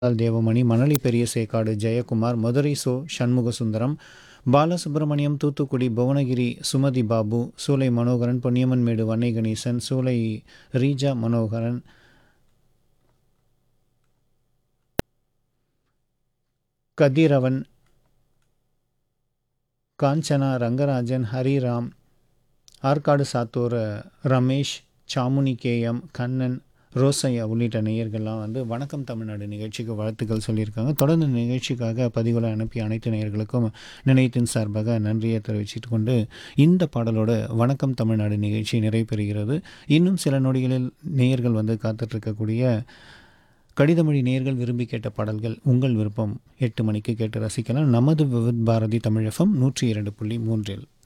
தேவமணி மணலி பெரிய சேக்காடு ஜெயக்குமார் மதுரை சோ சண்முகசுந்தரம் பாலசுப்ரமணியம் தூத்துக்குடி புவனகிரி சுமதி பாபு சூலை மனோகரன் பொன்னியம்மன்மேடு வன்னை கணேசன் சூலை ரீஜா மனோகரன் கதிரவன் காஞ்சனா ரங்கராஜன் ஹரிராம் ஆற்காடு சாத்தூர் ரமேஷ் சாமுனி கேஎம் கண்ணன் ரோசையா உள்ளிட்ட நேயர்கள்லாம் வந்து வணக்கம் தமிழ்நாடு நிகழ்ச்சிக்கு வாழ்த்துக்கள் சொல்லியிருக்காங்க தொடர்ந்து நிகழ்ச்சிக்காக பதிவுகளை அனுப்பி அனைத்து நேயர்களுக்கும் நிலையத்தின் சார்பாக நன்றியை தெரிவிச்சுட்டு கொண்டு இந்த பாடலோட வணக்கம் தமிழ்நாடு நிகழ்ச்சி நிறைவு பெறுகிறது இன்னும் சில நொடிகளில் நேயர்கள் வந்து காத்துட்ருக்கக்கூடிய கடிதமொழி நேயர்கள் விரும்பி கேட்ட பாடல்கள் உங்கள் விருப்பம் எட்டு மணிக்கு கேட்டு ரசிக்கலாம் நமது விவித் பாரதி தமிழ் எஃப்எம் நூற்றி இரண்டு புள்ளி மூன்றில்